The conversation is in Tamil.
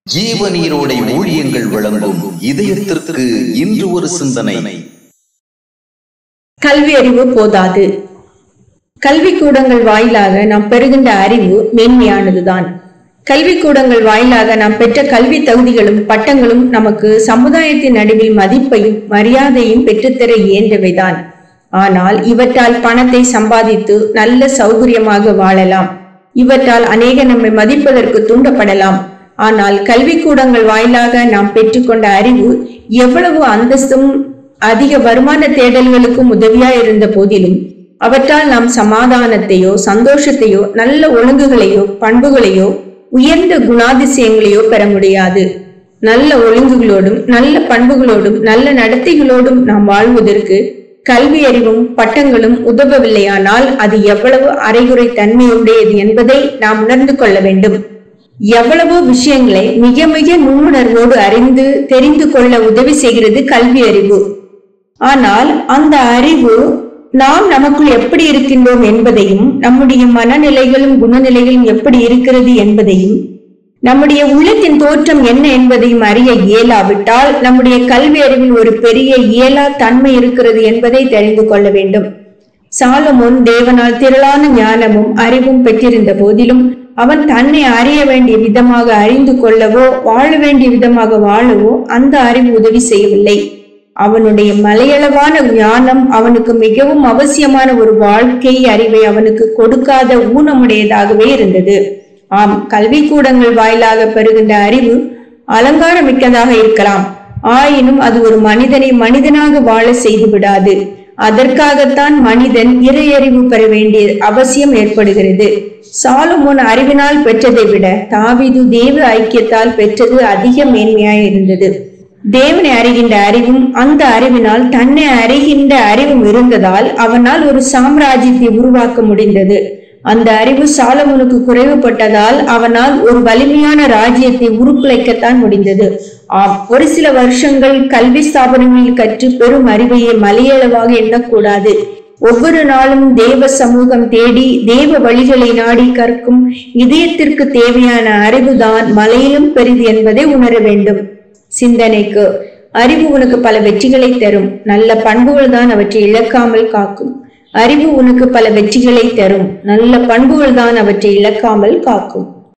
ஜீவநீரோடை ஊழியங்கள் வழங்கும் இதயத்திற்கு இன்று ஒரு சிந்தனை கல்வி அறிவு போதாது கல்விக்கூடங்கள் வாயிலாக நாம் பெறுகின்ற அறிவு மேன்மையானதுதான் கல்விக்கூடங்கள் வாயிலாக நாம் பெற்ற கல்வி தகுதிகளும் பட்டங்களும் நமக்கு சமுதாயத்தின் நடுவில் மதிப்பையும் மரியாதையும் பெற்றுத்தர இயன்றவைதான் ஆனால் இவற்றால் பணத்தை சம்பாதித்து நல்ல சௌகரியமாக வாழலாம் இவற்றால் அநேக நம்மை மதிப்பதற்கு தூண்டப்படலாம் ஆனால் கல்விக்கூடங்கள் வாயிலாக நாம் பெற்றுக்கொண்ட அறிவு எவ்வளவு அந்தஸ்தும் அதிக வருமான தேடல்களுக்கும் உதவியா இருந்த போதிலும் அவற்றால் நாம் சமாதானத்தையோ சந்தோஷத்தையோ நல்ல ஒழுங்குகளையோ பண்புகளையோ உயர்ந்த குணாதிசயங்களையோ பெற முடியாது நல்ல ஒழுங்குகளோடும் நல்ல பண்புகளோடும் நல்ல நடத்தைகளோடும் நாம் வாழ்வதற்கு கல்வி அறிவும் பட்டங்களும் உதவவில்லையானால் அது எவ்வளவு அரைகுறை தன்மையுடையது என்பதை நாம் உணர்ந்து கொள்ள வேண்டும் எவ்வளவோ விஷயங்களை மிக மிக நுண்ணுணர்வோடு அறிந்து தெரிந்து கொள்ள உதவி செய்கிறது கல்வி அறிவு ஆனால் அந்த அறிவு நாம் நமக்குள் எப்படி இருக்கின்றோம் என்பதையும் நம்முடைய மனநிலைகளும் குணநிலைகளும் எப்படி இருக்கிறது என்பதையும் நம்முடைய உள்ளத்தின் தோற்றம் என்ன என்பதையும் அறிய இயலாவிட்டால் நம்முடைய கல்வி அறிவில் ஒரு பெரிய இயலா தன்மை இருக்கிறது என்பதை தெரிந்து கொள்ள வேண்டும் சாலமோன் தேவனால் திரளான ஞானமும் அறிவும் பெற்றிருந்த போதிலும் அவன் தன்னை அறிய வேண்டிய விதமாக அறிந்து கொள்ளவோ வாழ வேண்டிய விதமாக வாழவோ அந்த அறிவு உதவி செய்யவில்லை அவனுடைய மலையளவான ஞானம் அவனுக்கு மிகவும் அவசியமான ஒரு வாழ்க்கை அறிவை அவனுக்கு கொடுக்காத ஊனமுடையதாகவே இருந்தது ஆம் கல்விக்கூடங்கள் வாயிலாக பெறுகின்ற அறிவு அலங்காரமிக்கதாக இருக்கலாம் ஆயினும் அது ஒரு மனிதனை மனிதனாக வாழ செய்து விடாது அதற்காகத்தான் மனிதன் இறையறிவு பெற வேண்டிய அவசியம் ஏற்படுகிறது சாலமோன் அறிவினால் பெற்றதை விட தாவிது தேவ ஐக்கியத்தால் பெற்றது அதிக மேன்மையாய் இருந்தது தேவனை அறிகின்ற அறிவும் அந்த அறிவினால் தன்னை அறிகின்ற அறிவும் இருந்ததால் அவனால் ஒரு சாம்ராஜ்யத்தை உருவாக்க முடிந்தது அந்த அறிவு சாலமோனுக்கு குறைவுபட்டதால் அவனால் ஒரு வலிமையான ராஜ்யத்தை உருக்குலைக்கத்தான் முடிந்தது ஆம் ஒரு சில வருஷங்கள் கல்வி ஸ்தாபனங்களில் கற்று பெரும் அறிவையை மலையளவாக எண்ணக்கூடாது ஒவ்வொரு நாளும் தேவ சமூகம் தேடி தேவ வழிகளை நாடி கற்கும் இதயத்திற்கு தேவையான அறிவுதான் மலையிலும் பெரிது என்பதை உணர வேண்டும் சிந்தனைக்கு அறிவு உனக்கு பல வெற்றிகளை தரும் நல்ல பண்புகள் தான் அவற்றை இழக்காமல் காக்கும் அறிவு உனக்கு பல வெற்றிகளை தரும் நல்ல பண்புகள் தான் அவற்றை இழக்காமல் காக்கும்